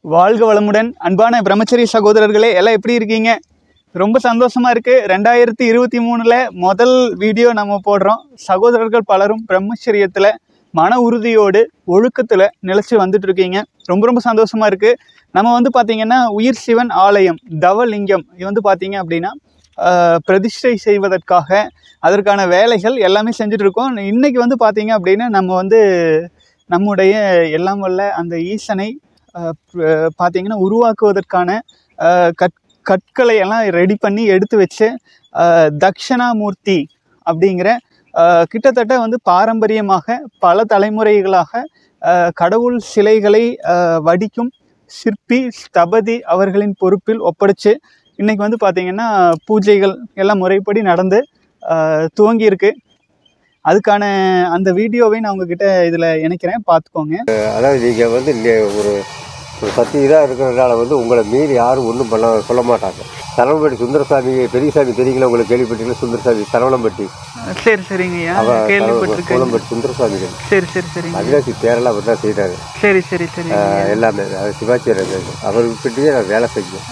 வாழ்க வளமுடன் அன்பான பிரம்மச்சரிய சகோதரர்களே எல்லாம் எப்படி இருக்கீங்க ரொம்ப சந்தோஷமா இருக்கு ரெண்டாயிரத்தி இருபத்தி மூணுல முதல் வீடியோ நம்ம போடுறோம் சகோதரர்கள் பலரும் பிரம்மச்சரியத்துல மன உறுதியோடு ஒழுக்கத்துல நிலைச்சு வந்துட்டு இருக்கீங்க ரொம்ப ரொம்ப சந்தோஷமா இருக்கு நம்ம வந்து பாத்தீங்கன்னா உயிர் சிவன் ஆலயம் தவலிங்கம் இது வந்து பாத்தீங்க அப்படின்னா ஆஹ், பிரதிஷ்டை செய்வதற்காக அதற்கான வேலைகள் எல்லாமே செஞ்சுட்டு இருக்கோம் இன்னைக்கு வந்து பாத்தீங்க அப்படின்னா நம்ம வந்து நம்முடைய எல்லாம் வல்ல அந்த ஈசனை ஆஹ் ப- பார்த்தீங்கன்னா உருவாக்குவதற்கான ஆஹ் கற் கற்களை எல்லாம் ரெடி பண்ணி எடுத்து வச்சு ஆஹ் தக்ஷணாமூர்த்தி அப்படிங்கிற ஆஹ் கிட்டத்தட்ட வந்து பாரம்பரியமாக பல தலைமுறைகளாக ஆஹ் கடவுள் சிலைகளை ஆஹ் வடிக்கும் சிற்பி ஸ்தபதி அவர்களின் பொறுப்பில் ஒப்படைச்சு இன்னைக்கு வந்து பார்த்தீங்கன்னா பூஜைகள் எல்லாம் முறைப்படி நடந்து ஆஹ் துவங்கி இருக்கு அதுக்கான அந்த வீடியோவை நான் உங்ககிட்ட இதில் இணைக்கிறேன் பார்த்துக்கோங்க அதாவது நீங்கள் வந்து நே- ஒரு ஒரு சக்தி இதாக இருக்கிறதுனால வந்து உங்களை மீறி யாரும் ஒன்றும் பண்ண சொல்ல மாட்டாங்க சரவணம்பட்டி சுந்தரசாமி பெரியசாமி தெரியுங்களா உங்களுக்கு கேள்விப்பட்டீங்களா சுந்தரசாமி சரவணம்பட்டி சரி சரிங்க ஐயா அவ கேள்விப்பட்டிருக்கேன் சரவணம்பட்டி சுந்தரசாமிகள் சரி சரி சரிங்க அவினாசி தேரெல்லாம் அவர் தான் செய்தார் சரி சரி சரி எல்லாமே அது சிவாச்சி அவர்கிட்டயே நான் வேலை செஞ்சேன்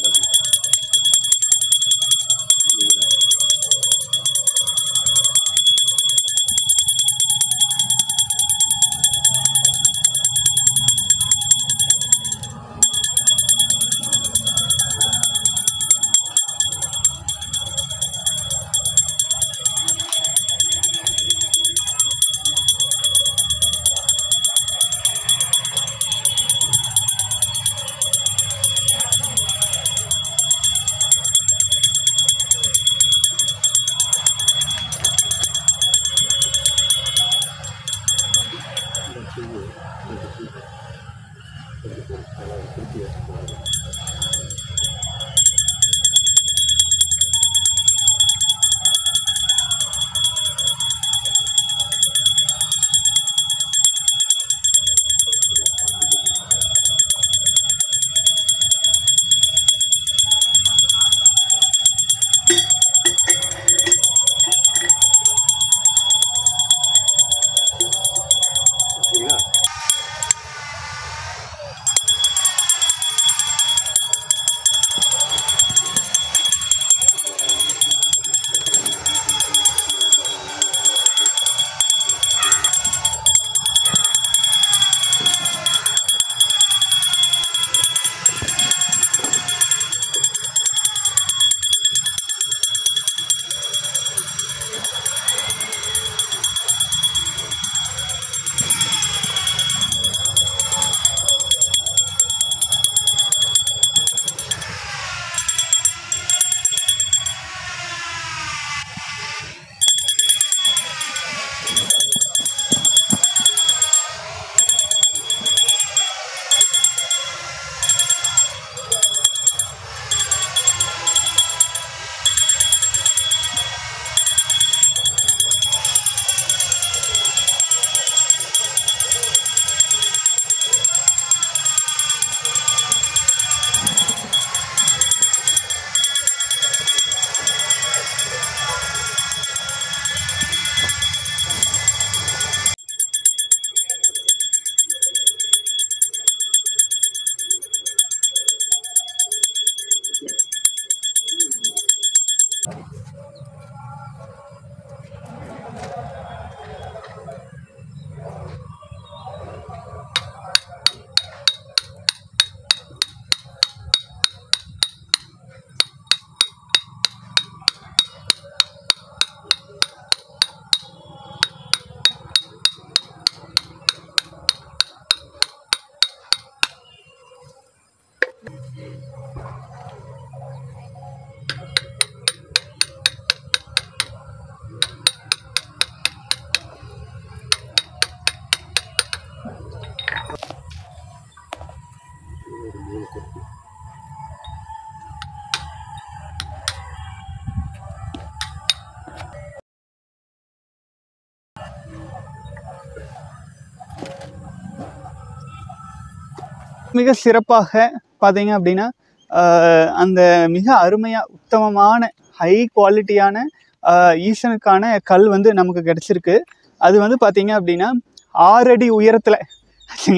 மிக சிறப்பாக பார்த்தீங்க அப்படின்னா ஆஹ் அந்த மிக அருமையாக உத்தமமான ஹை குவாலிட்டியான ஈசனுக்கான கல் வந்து நமக்கு கிடச்சிருக்கு அது வந்து பார்த்தீங்க அப்படின்னா ஆறு அடி உயரத்தில் ஆச்சுங்களா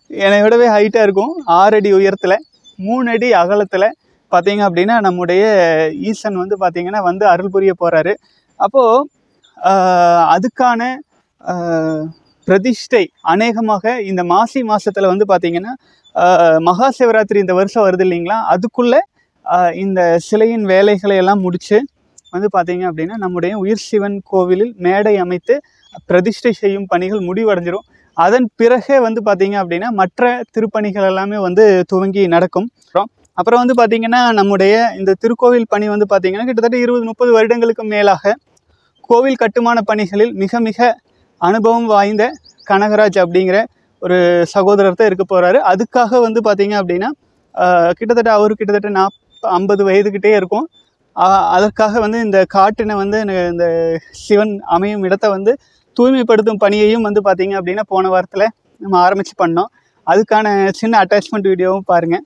என்னை விடவே ஹைட்டாக இருக்கும் ஆறு அடி உயரத்தில் மூணு அடி அகலத்தில் பார்த்தீங்க அப்படின்னா நம்முடைய ஈசன் வந்து பார்த்தீங்கன்னா வந்து அருள் புரிய போகிறாரு அப்போது அதுக்கான ஆஹ், பிரதிஷ்டை அநேகமாக இந்த மாசி மாசத்துல வந்து பார்த்தீங்கன்னா ஆஹ், மகா சிவராத்திரி இந்த வருஷம் வருது இல்லைங்களா அதுக்குள்ளே இந்த சிலையின் வேலைகளை எல்லாம் முடித்து வந்து பார்த்தீங்க அப்படின்னா நம்முடைய உயிர் சிவன் கோவிலில் மேடை அமைத்து பிரதிஷ்டை செய்யும் பணிகள் முடிவடைஞ்சிரும் அதன் பிறகே வந்து பார்த்தீங்க அப்படின்னா மற்ற திருப்பணிகள் எல்லாமே வந்து துவங்கி நடக்கும் அப்புறம் அப்புறம் வந்து பார்த்தீங்கன்னா நம்முடைய இந்த திருக்கோவில் பணி வந்து பார்த்தீங்கன்னா கிட்டத்தட்ட இருபது முப்பது வருடங்களுக்கு மேலாக கோவில் கட்டுமான பணிகளில் மிக மிக அனுபவம் வாய்ந்த கனகராஜ் அப்படிங்கிற ஒரு சகோதரர் தான் இருக்க போகிறாரு அதுக்காக வந்து பார்த்தீங்க அப்படின்னா ஆஹ், கிட்டத்தட்ட அவரு கிட்டத்தட்ட நாப் ஐம்பது வயதுக்கிட்டே இருக்கும் ஆஹ், அதற்காக வந்து இந்த காட்டினை வந்து இந்த- இந்த சிவன் அமையும் இடத்தை வந்து தூய்மைப்படுத்தும் பணியையும் வந்து பார்த்தீங்க அப்படின்னா போன வாரத்தில் நம்ம ஆரம்பித்து பண்ணோம் அதுக்கான சின்ன அட்டாச்மெண்ட் வீடியோவும் பாருங்கள்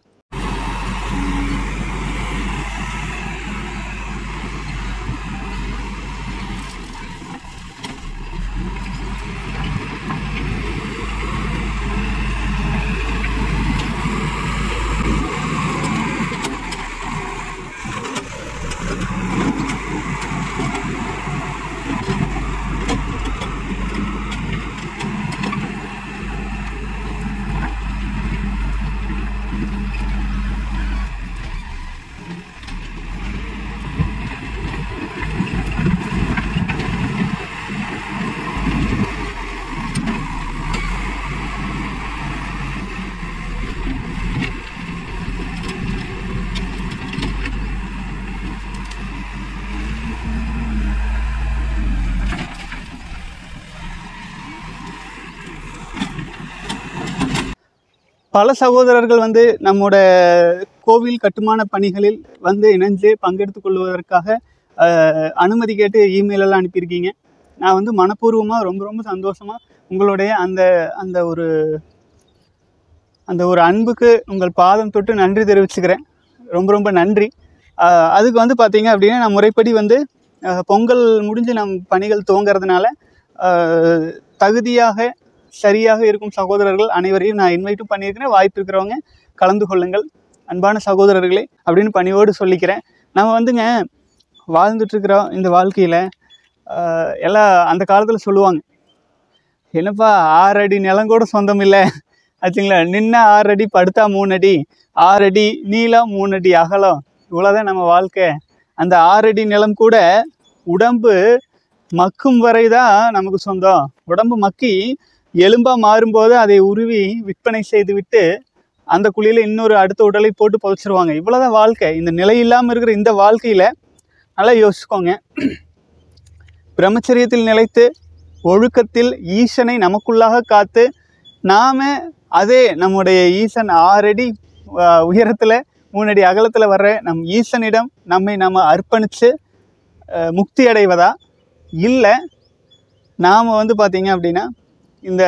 பல சகோதரர்கள் வந்து நம்மோட கோவில் கட்டுமான பணிகளில் வந்து இணைஞ்சு பங்கெடுத்து கொள்வதற்காக ஆஹ், அனுமதி கேட்டு இமெயில் எல்லாம் அனுப்பியிருக்கீங்க நான் வந்து மனப்பூர்வமாக ரொம்ப ரொம்ப சந்தோஷமாக உங்களுடைய அந்த அந்த ஒரு அந்த ஒரு அன்புக்கு உங்கள் பாதம் தொட்டு நன்றி தெரிவிச்சுக்கிறேன் ரொம்ப ரொம்ப நன்றி ஆஹ், அதுக்கு வந்து பார்த்தீங்க அப்படின்னா நான் முறைப்படி வந்து ஆஹ், பொங்கல் முடிஞ்சு நம் பணிகள் துவங்கிறதுனால ஆஹ், தகுதியாக சரியாக இருக்கும் சகோதரர்கள் அனைவரையும் நான் இன்வைட்டும் பண்ணியிருக்கிறேன் வாய்ப்பு இருக்கிறவங்க கலந்து கொள்ளுங்கள் அன்பான சகோதரர்களே அப்படின்னு பணியோடு சொல்லிக்கிறேன் நம்ம வந்துங்க வாழ்ந்துட்டு இருக்கிறோம் இந்த வாழ்க்கையில் எல்லாம் அந்த காலத்தில் சொல்லுவாங்க என்னப்பா ஆறு அடி நிலம் கூட சொந்தம் இல்லை ஆச்சுங்களா நின்ன ஆறு அடி படுத்தா மூணு அடி ஆறு அடி நீளம் மூணு அடி அகலம் இவ்வளோதான் நம்ம வாழ்க்கை அந்த ஆறு அடி நிலம் கூட உடம்பு மக்கும் வரை தான் நமக்கு சொந்தம் உடம்பு மக்கி எலும்பா மாறும்போது அதை உருவி விற்பனை செய்து விட்டு அந்த குழியில இன்னொரு அடுத்த உடலை போட்டு புதைச்சிருவாங்க இவ்வளோதான் வாழ்க்கை இந்த நிலை இல்லாமல் இருக்கிற இந்த வாழ்க்கையில நல்லா யோசிச்சுக்கோங்க பிரம்மச்சரியத்தில் நிலைத்து ஒழுக்கத்தில் ஈசனை நமக்குள்ளாக காத்து நாம அதே நம்முடைய ஈசன் ஆறடி ஆஹ், உயரத்துல மூணடி அகலத்துல வர்ற நம் ஈசனிடம் நம்மை நம்ம அர்ப்பணிச்சு ஆஹ், முக்தி அடைவதா இல்லை நாம் வந்து பார்த்தீங்க அப்படின்னா இந்த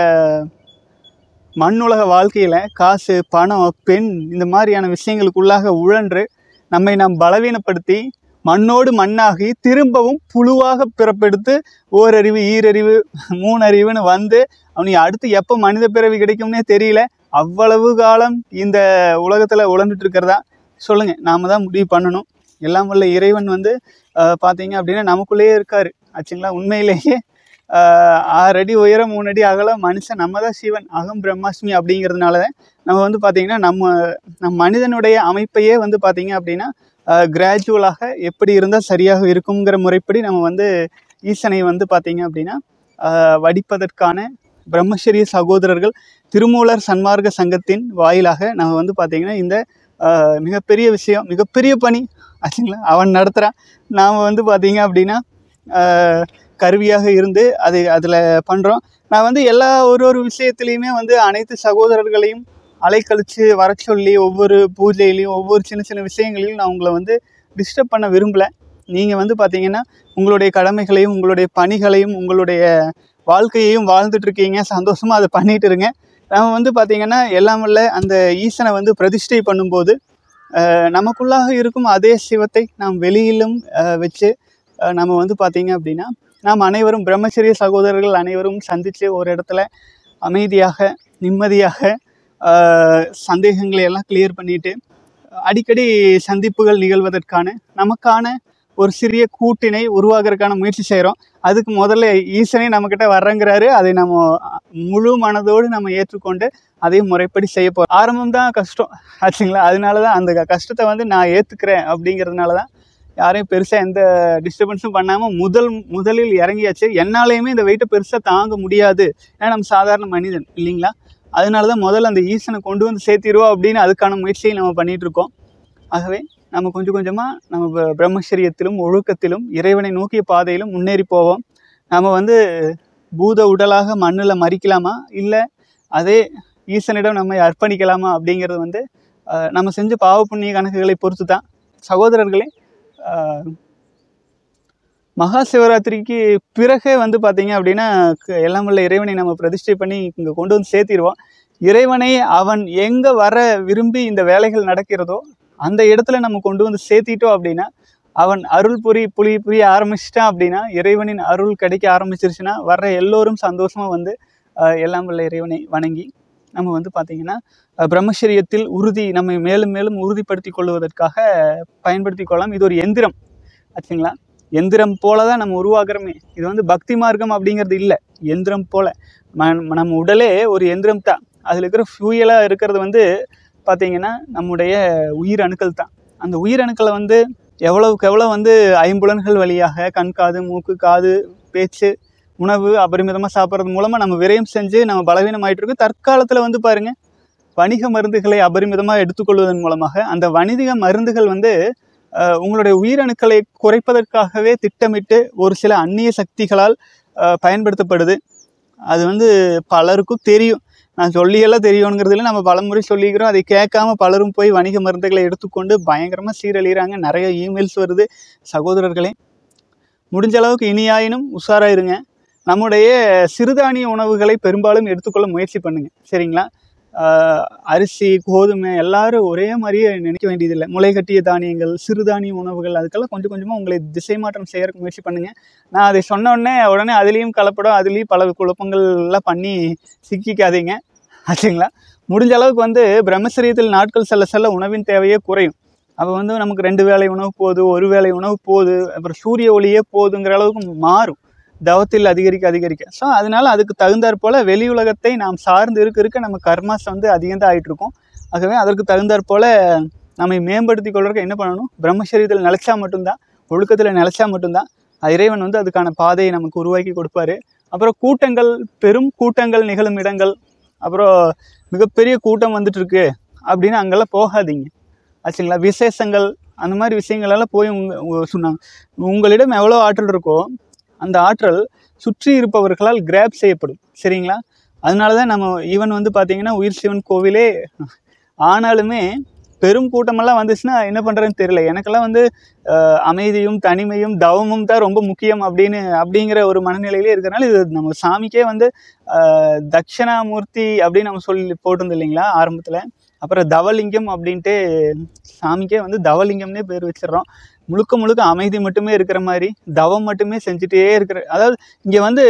மண்ணுலக வாழ்க்கையில் காசு பணம் பெண் இந்த மாதிரியான விஷயங்களுக்குள்ளாக உழன்று நம்மை நாம் பலவீனப்படுத்தி மண்ணோடு மண்ணாகி திரும்பவும் புழுவாக பிறப்பெடுத்து ஓரறிவு ஈரறிவு மூணறிவுன்னு வந்து அவனுக்கு அடுத்து எப்போ மனித பிறவி கிடைக்கும்னே தெரியல அவ்வளவு காலம் இந்த உலகத்தில் உழந்துட்டு இருக்கிறதா சொல்லுங்கள் நாம தான் முடிவு பண்ணணும் எல்லாம் வல்ல இறைவன் வந்து ஆஹ், பார்த்தீங்க அப்படின்னா நமக்குள்ளேயே இருக்காரு ஆச்சுங்களா உண்மையிலேயே ஆஹ், ஆறு அடி உயரம் மூணு அடி அகலம் மனுஷன் நம்ம தான் சிவன் அகம் பிரம்மாஸ்மி அப்படிங்கிறதுனால தான் நம்ம வந்து பார்த்தீங்கன்னா நம்ம நம் மனிதனுடைய அமைப்பையே வந்து பார்த்தீங்க அப்படின்னா கிராஜுவலாக எப்படி இருந்தால் சரியாக இருக்குங்கிற முறைப்படி நம்ம வந்து ஈசனை வந்து பார்த்தீங்க அப்படின்னா ஆஹ், வடிப்பதற்கான பிரம்மச்சரிய சகோதரர்கள் திருமூலர் சன்மார்க்க சங்கத்தின் வாயிலாக நம்ம வந்து பார்த்தீங்கன்னா இந்த ஆஹ், மிகப்பெரிய விஷயம் மிகப்பெரிய பணி ஆச்சுங்களா அவன் நடத்துகிறான் நாம் வந்து பார்த்தீங்க அப்படின்னா ஆஹ், கருவியாக இருந்து அது அதில் பண்ணுறோம் நான் வந்து எல்லா ஒரு ஒரு விஷயத்துலையுமே வந்து அனைத்து சகோதரர்களையும் அலைக்கழித்து வர சொல்லி ஒவ்வொரு பூஜையிலையும் ஒவ்வொரு சின்ன சின்ன விஷயங்களையும் நான் உங்களை வந்து டிஸ்டர்ப் பண்ண விரும்பலை நீங்கள் வந்து பார்த்தீங்கன்னா உங்களுடைய கடமைகளையும் உங்களுடைய பணிகளையும் உங்களுடைய வாழ்க்கையையும் வாழ்ந்துட்டு இருக்கீங்க சந்தோஷமாக அதை பண்ணிட்டு இருங்க நம்ம வந்து பார்த்தீங்கன்னா எல்லாம் வல்ல அந்த ஈசனை வந்து பிரதிஷ்டை பண்ணும்போது அஹ், நமக்குள்ளாக இருக்கும் அதே சிவத்தை நாம் வெளியிலும் அஹ், வச்சு அஹ், நம்ம வந்து பார்த்தீங்க அப்படின்னா நாம் அனைவரும் பிரம்மச்சரிய சகோதரர்கள் அனைவரும் சந்தித்து ஒரு இடத்துல அமைதியாக நிம்மதியாக ஆஹ் சந்தேகங்களை எல்லாம் கிளியர் பண்ணிட்டு அடிக்கடி சந்திப்புகள் நிகழ்வதற்கான நமக்கான ஒரு சிறிய கூட்டினை உருவாக்குறதுக்கான முயற்சி செய்கிறோம் அதுக்கு முதல்ல ஈசனே நம்மக்கிட்ட வர்றங்கிறாரு அதை நம்ம முழு மனதோடு நம்ம ஏற்றுக்கொண்டு அதையும் முறைப்படி செய்ய போகிறோம் ஆரம்பம் தான் கஷ்டம் ஆச்சுங்களா அதனால தான் அந்த கஷ்டத்தை வந்து நான் ஏற்றுக்கிறேன் அப்படிங்கிறதுனால தான் யாரையும் பெருசாக எந்த டிஸ்டர்பன்ஸும் பண்ணாமல் முதல் முதலில் இறங்கியாச்சு என்னாலையுமே இந்த வெயிட்டை பெருசாக தாங்க முடியாது ஏன்னா நம்ம சாதாரண மனிதன் இல்லைங்களா அதனால தான் முதல்ல அந்த ஈசனை கொண்டு வந்து சேர்த்திருவோம் அப்படின்னு அதுக்கான முயற்சியை நம்ம பண்ணிட்டு இருக்கோம் ஆகவே நம்ம கொஞ்சம் கொஞ்சமாக நம்ம ப- பிரம்மச்சரியத்திலும் ஒழுக்கத்திலும் இறைவனை நோக்கிய பாதையிலும் முன்னேறி போவோம் நம்ம வந்து பூத உடலாக மண்ணில் மறிக்கலாமா இல்லை அதே ஈசனிடம் நம்மை அர்ப்பணிக்கலாமா அப்படிங்கிறது வந்து அஹ், நம்ம செஞ்ச பாவ புண்ணிய கணக்குகளை பொறுத்து தான் சகோதரர்களே அஹ், மகா சிவராத்திரிக்கு பிறகே வந்து பார்த்தீங்க அப்படின்னா க- எல்லாம் வல்ல இறைவனை நம்ம பிரதிஷ்டை பண்ணி இங்கே கொண்டு வந்து சேர்த்திடுவோம் இறைவனை அவன் எங்கே வர விரும்பி இந்த வேலைகள் நடக்கிறதோ அந்த இடத்துல நம்ம கொண்டு வந்து சேர்த்திட்டோம் அப்படின்னா அவன் அருள் புரி புலி புரிய ஆரம்பிச்சிட்டான் அப்படின்னா இறைவனின் அருள் கிடைக்க ஆரம்பிச்சிருச்சுன்னா வர்ற எல்லோரும் சந்தோஷமா வந்து அஹ், எல்லாம் வல்ல இறைவனை வணங்கி நம்ம வந்து பார்த்தீங்கன்னா அஹ், பிரம்மச்சரியத்தில் உறுதி நம்மை மேலும் மேலும் உறுதிப்படுத்தி கொள்வதற்காக பயன்படுத்தி கொள்ளலாம் இது ஒரு எந்திரம் ஆச்சுங்களா எந்திரம் போல தான் நம்ம உருவாக்குறோமே இது வந்து பக்தி மார்க்கம் அப்படிங்கிறது இல்லை எந்திரம் போல ம- நம்ம உடலே ஒரு எந்திரம் தான் அதில் இருக்கிற ஃபியூயலாக இருக்கிறது வந்து பார்த்தீங்கன்னா நம்முடைய உயிர் அணுக்கள் தான் அந்த உயிர் அணுக்களை வந்து எவ்வளவுக்கு எவ்வளோ வந்து ஐம்புலன்கள் வழியாக கண் காது மூக்கு காது பேச்சு உணவு அபரிமிதமாக சாப்பிட்றது மூலமாக நம்ம விரயம் செஞ்சு நம்ம பலவீனமாயிட்டு இருக்கு தற்காலத்தில் வந்து பாருங்க வணிக மருந்துகளை அபரிமிதமாக எடுத்துக்கொள்வதன் மூலமாக அந்த வணிக மருந்துகள் வந்து அஹ், உங்களுடைய உயிரணுக்களை குறைப்பதற்காகவே திட்டமிட்டு ஒரு சில அந்நிய சக்திகளால் அஹ், பயன்படுத்தப்படுது அது வந்து பலருக்கும் தெரியும் நான் சொல்லியெல்லாம் தெரியுங்கிறதுல நம்ம பலமுறை சொல்லிக்கிறோம் அதை கேட்காம பலரும் போய் வணிக மருந்துகளை எடுத்துக்கொண்டு பயங்கரமாக சீரழிகிறாங்க நிறைய இமெயில்ஸ் வருது சகோதரர்களே முடிஞ்ச அளவுக்கு இனியாயினும் உஷாராயிருங்க நம்முடைய சிறுதானிய உணவுகளை பெரும்பாலும் எடுத்துக்கொள்ள முயற்சி பண்ணுங்க சரிங்களா ஆஹ் அரிசி கோதுமை எல்லாரும் ஒரே மாதிரியே நினைக்க வேண்டியதில்லை முளைகட்டிய தானியங்கள் சிறுதானிய உணவுகள் அதுக்கெல்லாம் கொஞ்சம் கொஞ்சமாக உங்களை திசை மாற்றம் செய்யறதுக்கு முயற்சி பண்ணுங்க நான் அதை சொன்ன உடனே உடனே அதுலேயும் கலப்படம் அதுலேயும் பல குழப்பங்கள் எல்லாம் பண்ணி சிக்கிக்காதீங்க ஆச்சுங்களா முடிஞ்ச அளவுக்கு வந்து பிரம்மச்சரியத்தில் நாட்கள் செல்ல செல்ல உணவின் தேவையே குறையும் அப்போ வந்து நமக்கு ரெண்டு வேளை உணவு போகுது ஒரு வேளை உணவு போகுது அப்புறம் சூரிய ஒளியே போதுங்கிற அளவுக்கு மாறும் தவத்தில் அதிகரிக்க அதிகரிக்க ஸோ அதனால அதுக்கு தகுந்தாற் போல வெளி உலகத்தை நாம் சார்ந்து இருக்க இருக்க நம்ம கர்மாஸ் வந்து அதிகம் தான் ஆயிட்டு இருக்கும் ஆகவே அதற்கு தகுந்தாற் போல நம்மை மேம்படுத்தி கொள்றதுக்கு என்ன பண்ணணும் பிரம்மச்சரியத்தில் நிலைச்சா மட்டும்தான் ஒழுக்கத்தில் நிலைச்சா மட்டும்தான் இறைவன் வந்து அதுக்கான பாதையை நமக்கு உருவாக்கி கொடுப்பாரு அப்புறம் கூட்டங்கள் பெரும் கூட்டங்கள் நிகழும் இடங்கள் அப்புறம் மிகப்பெரிய கூட்டம் வந்துட்டு இருக்கு அப்படின்னு அங்கெல்லாம் போகாதீங்க ஆச்சுங்களா விசேஷங்கள் அந்த மாதிரி விஷயங்கள் எல்லாம் போய் உங்க உங்க சொன்னாங்க உங்களிடம் எவ்வளோ ஆற்றல் இருக்கோ அந்த ஆற்றல் சுற்றி இருப்பவர்களால் கிராப் செய்யப்படும் சரிங்களா அதனால தான் நம்ம ஈவன் வந்து பார்த்தீங்கன்னா உயிர் சிவன் கோவிலே ஆனாலுமே பெரும் கூட்டமெல்லாம் வந்துச்சுன்னா என்ன பண்ணுறதுன்னு தெரியல எனக்கெல்லாம் வந்து அஹ், அமைதியும் தனிமையும் தவமும் தான் ரொம்ப முக்கியம் அப்படின்னு அப்படிங்கிற ஒரு மனநிலையிலே இருக்கிறனால இது நம்ம சாமிக்கே வந்து அஹ், தட்சிணாமூர்த்தி அப்படின்னு நம்ம சொல்லி போட்டிருந்தோம் இல்லைங்களா ஆரம்பத்தில் அப்புறம் தவலிங்கம் அப்படின்ட்டு சாமிக்கே வந்து தவலிங்கம்னே பேர் வச்சிடுறோம் முழுக்க முழுக்க அமைதி மட்டுமே இருக்கிற மாதிரி தவம் மட்டுமே செஞ்சுட்டே இருக்கிற அதாவது இங்கே வந்து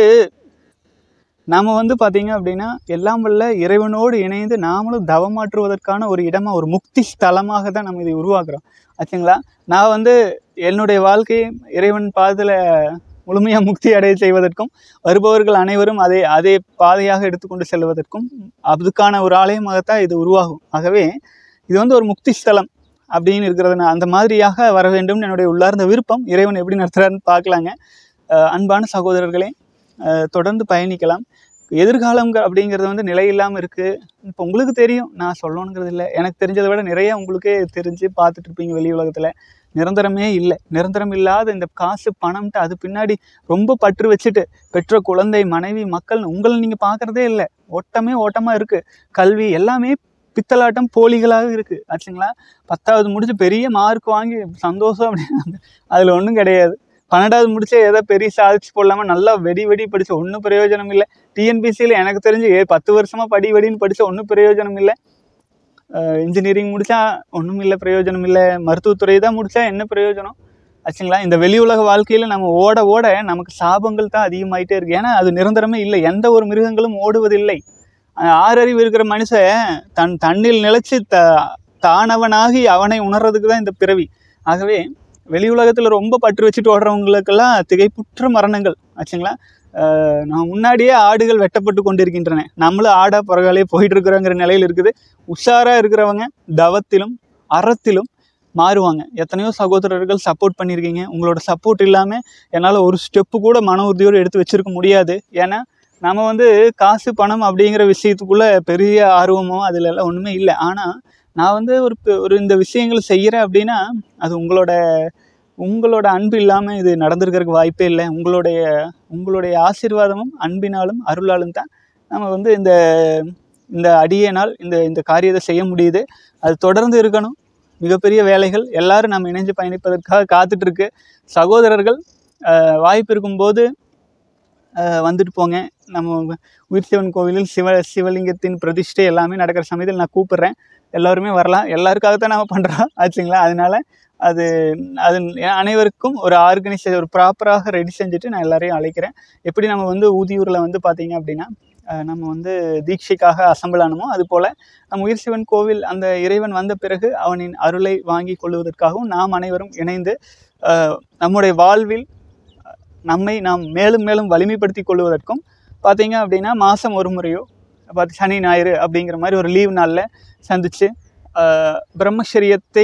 நாம் வந்து பார்த்தீங்க அப்படின்னா எல்லாம் வல்ல இறைவனோடு இணைந்து நாமளும் தவமாற்றுவதற்கான ஒரு இடமா ஒரு முக்தி ஸ்தலமாக தான் நம்ம இதை உருவாக்குறோம் ஆச்சுங்களா நான் வந்து என்னுடைய வாழ்க்கையை இறைவன் பாதத்தில் முழுமையாக முக்தி அடைய செய்வதற்கும் வருபவர்கள் அனைவரும் அதை அதே பாதையாக எடுத்துக்கொண்டு செல்வதற்கும் அதுக்கான ஒரு ஆலயமாகத்தான் இது உருவாகும் ஆகவே இது வந்து ஒரு முக்தி ஸ்தலம் அப்படின்னு இருக்கிறது அந்த மாதிரியாக வர வேண்டும்னு என்னுடைய உள்ளார்ந்த விருப்பம் இறைவன் எப்படி நடத்துகிறாருன்னு பார்க்கலாங்க அஹ் அன்பான சகோதரர்களே அஹ் தொடர்ந்து பயணிக்கலாம் எதிர்காலம் அப்படிங்கிறது வந்து நிலை இல்லாமல் இருக்குது இப்போ உங்களுக்கு தெரியும் நான் சொல்லணுங்கிறது இல்லை எனக்கு தெரிஞ்சதை விட நிறைய உங்களுக்கே தெரிஞ்சு பார்த்துட்டு இருப்பீங்க வெளி உலகத்தில் நிரந்தரமே இல்லை நிரந்தரம் இல்லாத இந்த காசு பணம்ட்டு அது பின்னாடி ரொம்ப பற்று வச்சுட்டு பெற்ற குழந்தை மனைவி மக்கள் உங்களை நீங்கள் பார்க்குறதே இல்லை ஓட்டமே ஓட்டமாக இருக்குது கல்வி எல்லாமே பித்தலாட்டம் போலிகளாக இருக்குது ஆச்சுங்களா பத்தாவது முடிச்சு பெரிய மார்க் வாங்கி சந்தோஷம் அப்படின்னு அதில் ஒன்றும் கிடையாது பன்னெண்டாவது முடிச்சு ஏதோ பெரிய சாதிச்சு போடலாமா நல்லா வெடி வெடி படிச்சு ஒன்றும் பிரயோஜனம் இல்லை டிஎன்பிசியில் எனக்கு தெரிஞ்சு ஏ பத்து வருஷமா படி வெடின்னு படிச்ச ஒன்றும் பிரயோஜனம் இல்லை இன்ஜினியரிங் முடிச்சா ஒன்றும் இல்லை பிரயோஜனம் இல்லை மருத்துவத்துறை தான் முடிச்சா என்ன பிரயோஜனம் ஆச்சுங்களா இந்த வெளி உலக வாழ்க்கையில் நம்ம ஓட ஓட நமக்கு சாபங்கள் தான் அதிகமாயிட்டே இருக்கு ஏன்னா அது நிரந்தரமே இல்லை எந்த ஒரு மிருகங்களும் ஓடுவதில்லை அந்த ஆறறிவு இருக்கிற மனுஷன் தன் தன்னில் நிலைச்சு த தானவனாகி அவனை உணர்றதுக்கு தான் இந்த பிறவி ஆகவே வெளி உலகத்தில் ரொம்ப பற்று வச்சுட்டு ஓடுறவங்களுக்கெல்லாம் திகைப்புற்ற மரணங்கள் ஆச்சுங்களா ஆஹ் நான் முன்னாடியே ஆடுகள் வெட்டப்பட்டு கொண்டிருக்கின்றன நம்மளும் ஆடா புறகாலே போயிட்டு இருக்கிறோங்கிற நிலையில் இருக்குது உஷாரா இருக்கிறவங்க தவத்திலும் அறத்திலும் மாறுவாங்க எத்தனையோ சகோதரர்கள் சப்போர்ட் பண்ணியிருக்கீங்க உங்களோட சப்போர்ட் இல்லாமல் என்னால் ஒரு ஸ்டெப்பு கூட மன உறுதியோடு எடுத்து வச்சிருக்க முடியாது ஏன்னா நம்ம வந்து காசு பணம் அப்படிங்கிற விஷயத்துக்குள்ள பெரிய ஆர்வமோ அதில் எல்லாம் ஒன்றுமே இல்லை ஆனால் நான் வந்து ஒரு பெ- ஒரு இந்த விஷயங்களை செய்கிறேன் அப்படின்னா அது உங்களோட உங்களோட அன்பு இல்லாமல் இது நடந்திருக்கிறதுக்கு வாய்ப்பே இல்லை உங்களுடைய உங்களுடைய ஆசீர்வாதமும் அன்பினாலும் அருளாலும் தான் நம்ம வந்து இந்த இந்த அடியனால் இந்த இந்த காரியத்தை செய்ய முடியுது அது தொடர்ந்து இருக்கணும் மிகப்பெரிய வேலைகள் எல்லாரும் நம்ம இணைஞ்சு பயணிப்பதற்காக காத்துட்டு இருக்கு சகோதரர்கள் ஆஹ், வாய்ப்பு இருக்கும்போது ஆஹ், வந்துட்டு போங்க நம்ம உயிர் சிவன் கோவிலில் சிவ சிவலிங்கத்தின் பிரதிஷ்டை எல்லாமே நடக்கிற சமயத்தில் நான் கூப்பிடுறேன் எல்லாருமே வரலாம் எல்லாருக்காகத்தான் நம்ம பண்ணுறோம் ஆச்சுங்களா அதனால அது அது அனைவருக்கும் ஒரு ஆர்கனைசேஷன் ஒரு ப்ராப்பராக ரெடி செஞ்சுட்டு நான் எல்லாரையும் அழைக்கிறேன் எப்படி நம்ம வந்து ஊதியூரில் வந்து பார்த்தீங்க அப்படின்னா ஆஹ், நம்ம வந்து தீட்சைக்காக அசம்பிள் ஆனமோ அதுபோல் நம்ம உயிர் சிவன் கோவில் அந்த இறைவன் வந்த பிறகு அவனின் அருளை வாங்கி கொள்வதற்காகவும் நாம் அனைவரும் இணைந்து ஆஹ், நம்முடைய வாழ்வில் நம்மை நாம் மேலும் மேலும் வலிமைப்படுத்தி கொள்வதற்கும் பார்த்தீங்க அப்படின்னா மாதம் ஒரு முறையோ பார்த்து சனி ஞாயிறு அப்படிங்கிற மாதிரி ஒரு லீவ் நாளில் சந்தித்து பிரம்மச்சரியத்தை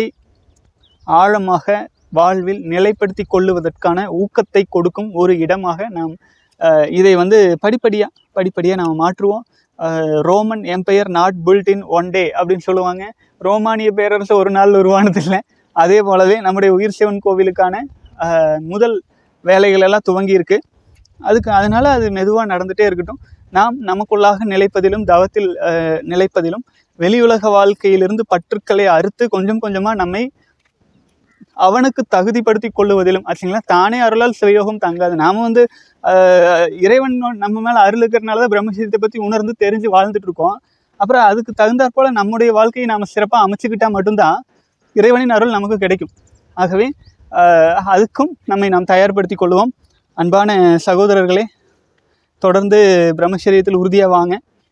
ஆழமாக வாழ்வில் நிலைப்படுத்தி கொள்ளுவதற்கான ஊக்கத்தை கொடுக்கும் ஒரு இடமாக நாம் ஆஹ், இதை வந்து படிப்படியாக படிப்படியாக நாம் மாற்றுவோம் ah, Roman Empire not built in one day அப்படின்னு சொல்லுவாங்க ரோமானிய பேரரசு ஒரு நாள் உருவானதில்லை அதே போலவே நம்முடைய உயிர் சிவன் கோவிலுக்கான ஆஹ், முதல் வேலைகள் எல்லாம் துவங்கி இருக்கு அதுக்கு அதனால அது மெதுவாக நடந்துகிட்டே இருக்கட்டும் நாம் நமக்குள்ளாக நிலைப்பதிலும் தவத்தில் ஆஹ், நிலைப்பதிலும் வெளி உலக வாழ்க்கையிலிருந்து பற்றுக்களை அறுத்து கொஞ்சம் கொஞ்சமாக நம்மை அவனுக்கு தகுதிப்படுத்தி கொள்ளுவதிலும் ஆச்சுங்களா தானே அருளால் சிவயோகம் தங்காது நாம வந்து ஆஹ், இறைவன் நம்ம மேல அருள் இருக்கிறனால தான் பிரம்மசரியத்தை பத்தி உணர்ந்து தெரிஞ்சு வாழ்ந்துட்டு இருக்கோம் அப்புறம் அதுக்கு தகுந்தாற் போல நம்முடைய வாழ்க்கையை நாம சிறப்பாக அமைச்சுக்கிட்டா மட்டும்தான் இறைவனின் அருள் நமக்கு கிடைக்கும் ஆகவே ஆஹ், அதுக்கும் நம்மை நாம் தயார்படுத்தி கொள்வோம் அன்பான சகோதரர்களே தொடர்ந்து பிரம்மச்சரியத்தில் உறுதியாக வாங்க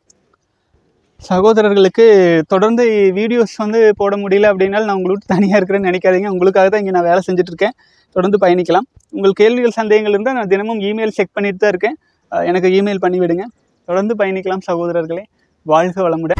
சகோதரர்களுக்கு தொடர்ந்து வீடியோஸ் வந்து போட முடியல அப்படின்னாலும் நான் உங்களுக்கு தனியாக இருக்கிறேன்னு நினைக்காதீங்க உங்களுக்காக தான் இங்கே நான் வேலை செஞ்சுட்டு இருக்கேன் தொடர்ந்து பயணிக்கலாம் உங்கள் கேள்விகள் சந்தேகங்கள் இருந்தால் நான் தினமும் இமெயில் செக் பண்ணிட்டு தான் இருக்கேன் அஹ் எனக்கு இமெயில் பண்ணி விடுங்க தொடர்ந்து பயணிக்கலாம் சகோதரர்களே வாழ்க வளமுடன்